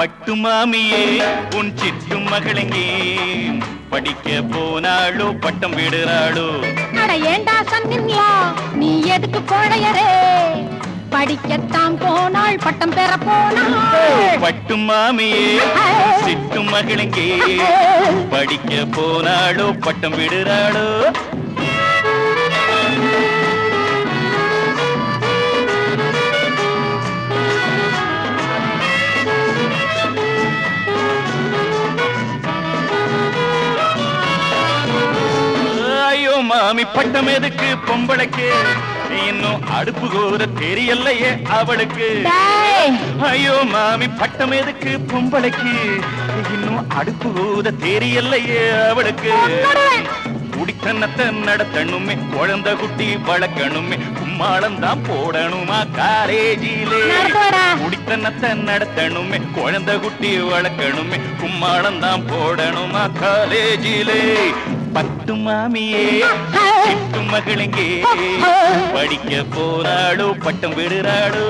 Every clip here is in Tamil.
பட்டு மாமியே உன் சிற்றும் மகளெங்கே படிக்க போனாளோ பட்டம் விடுறாளோ அட ஏண்டா சன்னின்லா நீ எதுக்கு கோழையரே படிக்கத்தான் போனாள் பட்டம் பெற போனாள் பட்டு மாமியே சிற்றும் மகளெங்கே படிக்க போனாளோ பட்டம் விடுறாளோ ஐயோ மாமி பட்டம் எதுக்கு பொம்பளைக்கு இன்னும் அடுப்பு கூற தெரியலையே அவளுக்கு டேய், ஐயோ மாமி பட்டம் எதுக்கு பொம்பளைக்கு இன்னும் அடுப்பு கூற தெரியலையே அவளுக்கு கொன்னுடுவேன். குடித்தனத்தை நடத்தணுமே குழந்தை குட்டி வளர்க்கணுமே கும்மாளம் தான் போடணுமா காலேஜிலே நடத்துவடா. குடித்தனத்தை நடத்தணுமே குழந்தை குட்டி வளர்க்கணுமே கும்மாளம் தான் போடணுமா காலேஜிலே பட்டு மாமியே சிட்டு மகளெங்கே படிக்க போறாளோ பட்டம் விடுறாளோ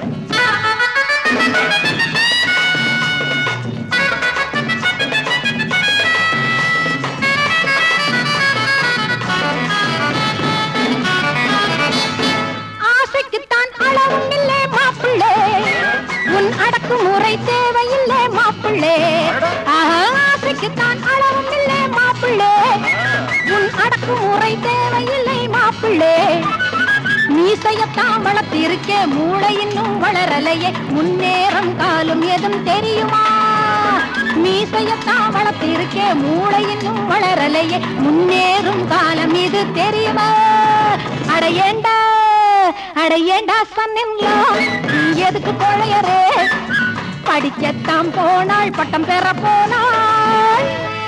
ஆசைக்குத்தான் அளவும் இல்லை மாப்பிள்ளே உன் அடக்குமுறை தேவையில்லை மாப்பிள்ளே ஆஹா, ஆசைக்குத்தான் அளவும் இல்லை மாப்பிள்ளே உன் அடக்குமுறை தேவையில்லை மாப்பிள்ளே மீசையத்தான் வளர்த்திருக்கே மூளை இன்னும் வளரலையே முன்னேறம் காலம் எதும் தெரியுமா மீசையத்தான் வளர்த்திருக்கே மூளை இன்னும் வளரலையே முன்னேறும் காலம் இது தெரியுமா அட ஏண்டா அட ஏண்டா சொன்னீங்களா நீ எதுக்கு கொழையரே படிக்கத்தான் போனாள் பட்டம் பெற போனாள்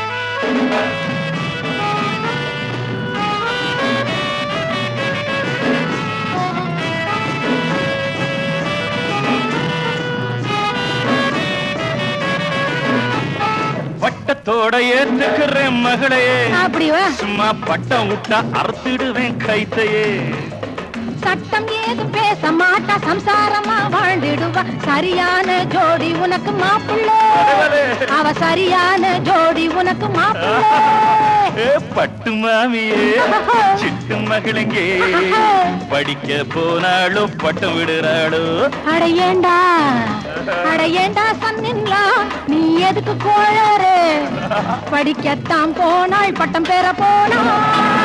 பட்டத்தோட ஏத்துக்கிறேன் மகளே அப்படி வா சும்மா பட்டம் விட்டா அறுத்திடுவேன் கைத்தையே சட்டம் ஏது பேச மாட்டா சம்சாரமா வாழ்ந்திடுவா சரியான ஜோடி உனக்கு மாப்பிள்ளை பரவாயில்லை. அவ சரியான ஜோடி உனக்கு மாப்பிள்ளை ஏ பட்டு மாமியே சிட்டு மகளெங்கே படிக்க போனாளோ பட்டம் விடுறாளோ அட ஏண்டா அட ஏண்டா சொன்னீங்களா நீ எதுக்கு கோழறு படிக்கத்தான் போனாள் பட்டம் பெற போனாள்